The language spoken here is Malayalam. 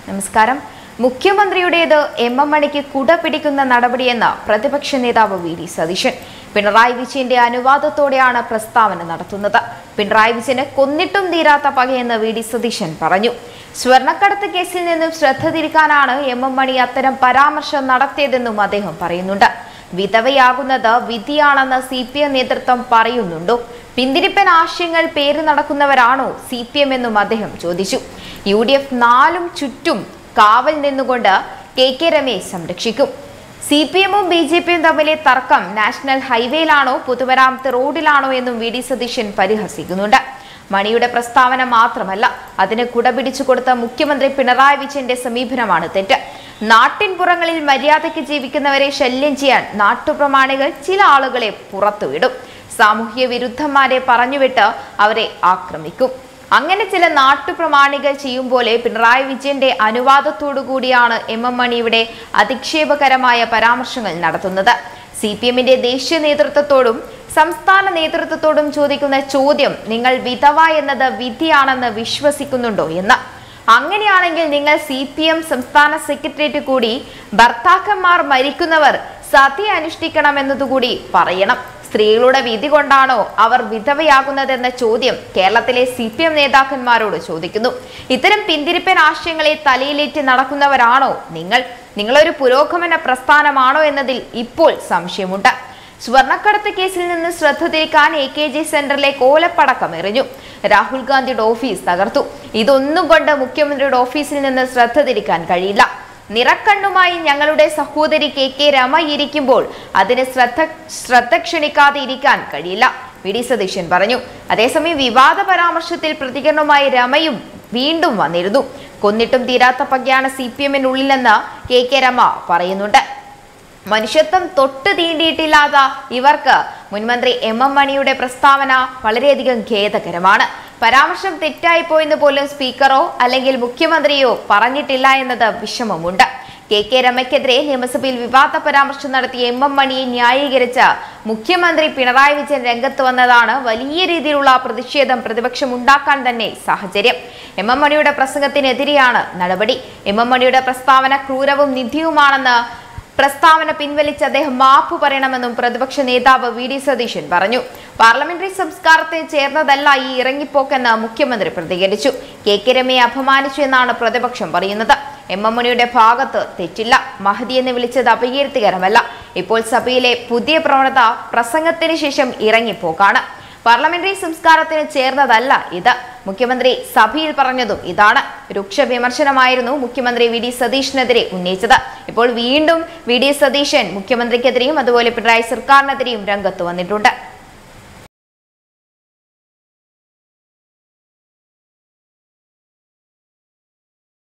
നമസ്കാരം മുഖ്യമന്ത്രിയുടേത് എം എം മണിക്ക് കുട പിടിക്കുന്ന നടപടിയെന്ന് പ്രതിപക്ഷ നേതാവ് വി ഡി സതീശൻ പിണറായി വിജയന്റെ അനുവാദത്തോടെയാണ് പ്രസ്താവന നടത്തുന്നത് പിണറായി വിജയന് കൊന്നിട്ടും തീരാത്ത പകയെന്ന് വി ഡി സതീശൻ പറഞ്ഞു സ്വർണ്ണക്കടത്ത് കേസിൽ നിന്നും ശ്രദ്ധ തിരിക്കാനാണ് എം എം മണി അത്തരം പരാമർശം നടത്തിയതെന്നും അദ്ദേഹം പറയുന്നുണ്ട് വിധവയാകുന്നത് വിധിയാണെന്ന് സി പി എം നേതൃത്വം പറയുന്നുണ്ടോ പിന്തിരിപ്പൻ ആശയങ്ങൾ പേര് നടക്കുന്നവരാണോ സി പി എം എന്നും അദ്ദേഹം ചോദിച്ചു യു ഡി എഫ് നാലും ചുറ്റും കാവൽ നിന്നുകൊണ്ട് കെ കെ രമേശ് സംരക്ഷിക്കും സി പി എമ്മും ബി ജെ പിയും തമ്മിലെ തർക്കം നാഷണൽ ഹൈവേയിലാണോ പൊതുമരാമത്ത് റോഡിലാണോ എന്നും വി ഡി സതീശൻ പരിഹസിക്കുന്നുണ്ട് മണിയുടെ പ്രസ്താവന മാത്രമല്ല അതിന് കുടപിടിച്ചു കൊടുത്ത മുഖ്യമന്ത്രി പിണറായി വിജയന്റെ സമീപനമാണ് തെറ്റ് നാട്ടിൻപുറങ്ങളിൽ മര്യാദയ്ക്ക് ജീവിക്കുന്നവരെ ശല്യം ചെയ്യാൻ നാട്ടുപ്രമാണികൾ ചില ആളുകളെ പുറത്തുവിടും സാമൂഹ്യ വിരുദ്ധന്മാരെ പറഞ്ഞുവിട്ട് അവരെ ആക്രമിക്കും അങ്ങനെ ചില നാട്ടുപ്രമാണികൾ ചെയ്യും പോലെ പിണറായി വിജയന്റെ അനുവാദത്തോടു കൂടിയാണ് എം എം മണിയുടെ അധിക്ഷേപകരമായ പരാമർശങ്ങൾ നടത്തുന്നത് സി പി എമ്മിന്റെ ദേശീയ നേതൃത്വത്തോടും സംസ്ഥാന നേതൃത്വത്തോടും ചോദിക്കുന്ന ചോദ്യം നിങ്ങൾ വിധവ എന്നത് വിധിയാണെന്ന് വിശ്വസിക്കുന്നുണ്ടോ എന്ന് അങ്ങനെയാണെങ്കിൽ നിങ്ങൾ സി പി എം സംസ്ഥാന സെക്രട്ടേറിയറ്റ് കൂടി ഭർത്താക്കന്മാർ മരിക്കുന്നവർ സതി അനുഷ്ഠിക്കണമെന്നതുകൂടി പറയണം സ്ത്രീകളുടെ വിധി കൊണ്ടാണോ അവർ വിധവയാകുന്നതെന്ന ചോദ്യം കേരളത്തിലെ സി പി എം നേതാക്കന്മാരോട് ചോദിക്കുന്നു ഇത്തരം പിന്തിരിപ്പൻ ആശയങ്ങളെ തലയിലേറ്റ് നടക്കുന്നവരാണോ നിങ്ങൾ നിങ്ങളൊരു പുരോഗമന പ്രസ്ഥാനമാണോ എന്നതിൽ ഇപ്പോൾ സംശയമുണ്ട് സ്വർണ്ണക്കടത്ത് കേസിൽ നിന്ന് ശ്രദ്ധ തിരിക്കാൻ എ കെ ജി സെന്ററിലെ കോലപ്പടക്കം എറിഞ്ഞു രാഹുൽ ഗാന്ധിയുടെ ഓഫീസ് തകർത്തു ഇതൊന്നും കൊണ്ട് മുഖ്യമന്ത്രിയുടെ ഓഫീസിൽ നിന്ന് ശ്രദ്ധ തിരിക്കാൻ കഴിയില്ല നിറക്കണ്ണുമായി ഞങ്ങളുടെ സഹോദരി കെ കെ രമ ഇരിക്കുമ്പോൾ അതിന് ശ്രദ്ധ ശ്രദ്ധ ക്ഷണിക്കാതെ ഇരിക്കാൻ കഴിയില്ല വി ഡി സതീശൻ പറഞ്ഞു അതേസമയം വിവാദ പരാമർശത്തിൽ പ്രതികരണവുമായി രമയും വീണ്ടും വന്നിരുന്നു കൊന്നിട്ടും തീരാത്ത പകയാണ് സി പി എമ്മിനുള്ളിലെന്ന് കെ കെ രമ പറയുന്നുണ്ട് മനുഷ്യത്വം തൊട്ട് തീണ്ടിയിട്ടില്ലാത്ത ഇവർക്ക് മുൻമന്ത്രി എം എം മണിയുടെ പ്രസ്താവന വളരെയധികം ഖേദകരമാണ് പരാമർശം തെറ്റായിപ്പോയെന്ന് പോലും സ്പീക്കറോ അല്ലെങ്കിൽ മുഖ്യമന്ത്രിയോ പറഞ്ഞിട്ടില്ല എന്നത് വിഷമമുണ്ട് കെ കെ രമയ്ക്കെതിരെ നിയമസഭയിൽ വിവാദ പരാമർശം നടത്തിയ എം എം മണിയെ ന്യായീകരിച്ച മുഖ്യമന്ത്രി പിണറായി വിജയൻ രംഗത്ത് വന്നതാണ് വലിയ രീതിയിലുള്ള പ്രതിഷേധം പ്രതിപക്ഷം ഉണ്ടാക്കാൻ തന്നെ സാഹചര്യം എം എം മണിയുടെ പ്രസംഗത്തിനെതിരെയാണ് നടപടി എം എം മണിയുടെ പ്രസ്താവന ക്രൂരവും നിധിയുമാണെന്ന് പ്രസ്താവന പിൻവലിച്ച് അദ്ദേഹം മാപ്പ് പറയണമെന്നും പ്രതിപക്ഷ നേതാവ് വി ഡി സതീശൻ പറഞ്ഞു പാർലമെന്ററി സംസ്കാരത്തെ ചേർന്നതല്ല ഈ ഇറങ്ങിപ്പോക്കെന്ന് മുഖ്യമന്ത്രി പ്രതികരിച്ചു കെ കെ രമയെ അപമാനിച്ചു എന്നാണ് പ്രതിപക്ഷം പറയുന്നത് എം എം മണിയുടെ ഭാഗത്ത് തെറ്റില്ല മഹതി എന്ന് വിളിച്ചത് അപകീർത്തികരമല്ല ഇപ്പോൾ സഭയിലെ പുതിയ പ്രവണത പ്രസംഗത്തിന് ശേഷം ഇറങ്ങിപ്പോക്കാണ് പാർലമെന്ററി സംസ്കാരത്തിന് ചേർന്നതല്ല ഇത് മുഖ്യമന്ത്രി സഭയിൽ പറഞ്ഞതും ഇതാണ് രൂക്ഷ വിമർശനമായിരുന്നു മുഖ്യമന്ത്രി വി ഡി സതീഷിനെതിരെ ഉന്നയിച്ചത് ഇപ്പോൾ വീണ്ടും വി ഡി സതീശൻ മുഖ്യമന്ത്രിക്കെതിരെയും അതുപോലെ പിണറായി സർക്കാരിനെതിരെയും രംഗത്ത് വന്നിട്ടുണ്ട്